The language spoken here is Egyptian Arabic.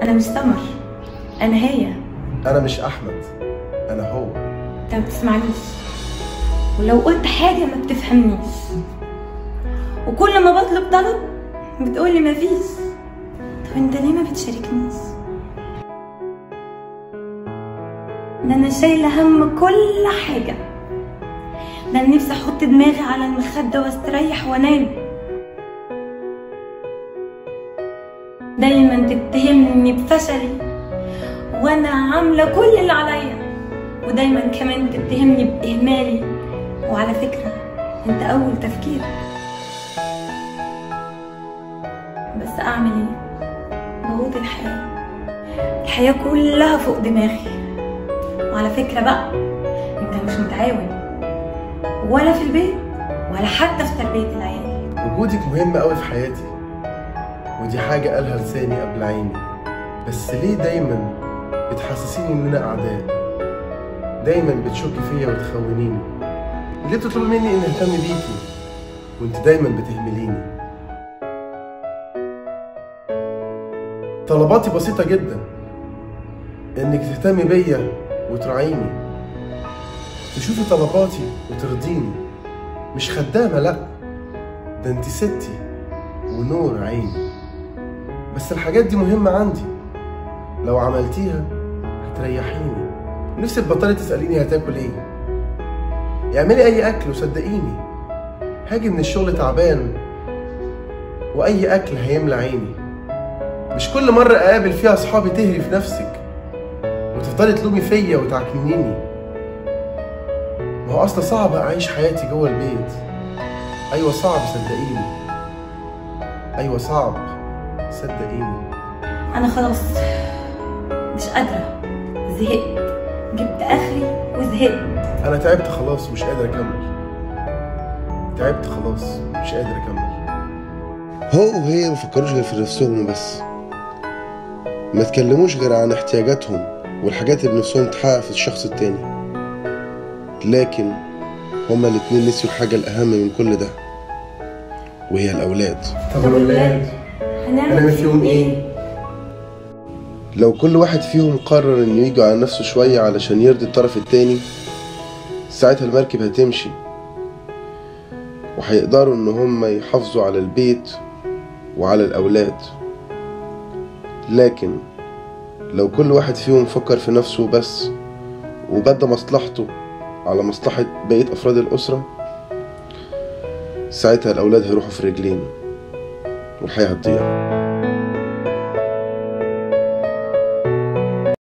انا مش سمر انا هي انا مش احمد انا هو انت ما بتسمعنيش ولو قلت حاجه ما بتفهمنيش وكل ما بطلب طلب بتقولي مفيش طب انت ليه ما بتشاركنيش ده انا شايله هم كل حاجه ده انا نفسي احط دماغي على المخده واستريح وانام دايما تتهمني بفشلي وانا عامله كل اللي عليا ودايما كمان تتهمني باهمالي وعلى فكره انت اول تفكير بس اعمل ايه ضغوط الحياه الحياه كلها فوق دماغي وعلى فكره بقى انت مش متعاون ولا في البيت ولا حتى في تربيه العيال وجودك مهم قوي في حياتي ودي حاجة قالها لساني قبل عيني بس ليه دايما بتحسسيني اننا اعداء دايما بتشكي فيا وتخونيني ليه بتطلبي مني اني اهتم بيكي وانت دايما بتهمليني طلباتي بسيطة جدا انك تهتمي بيا وتراعيني تشوفي طلباتي وترضيني مش خدامة لأ ده انت ستي ونور عيني بس الحاجات دي مهمة عندي لو عملتيها هتريحيني نفسي تبطلي تسأليني هتاكل ايه اعملي اي اكل وصدقيني هاجي من الشغل تعبان واي اكل هيملى عيني مش كل مرة اقابل فيها اصحابي تهري في نفسك وتفضلي تلومي فيا وتعكنيني ما هو اصلا صعب اعيش حياتي جوه البيت ايوه صعب صدقيني ايوه صعب صدقيني انا خلاص مش قادره زهقت جبت اخري وزهقت انا تعبت خلاص ومش قادر اكمل تعبت خلاص مش قادر اكمل هو وهي ما فكروش غير في نفسهم بس ما تكلموش غير عن احتياجاتهم والحاجات اللي نفسهم تحقق في الشخص التاني لكن هما الاتنين نسيوا الحاجة الأهم من كل ده وهي الأولاد طب الولاد هنعمل فيهم ايه لو كل واحد فيهم قرر انه يجي على نفسه شوية علشان يرضي الطرف التاني ساعتها المركب هتمشي وهيقدروا ان هم يحافظوا على البيت وعلى الأولاد لكن لو كل واحد فيهم فكر في نفسه بس وبدى مصلحته على مصلحة بقية أفراد الأسرة ساعتها الأولاد هيروحوا في رجلين والحياة هتضيع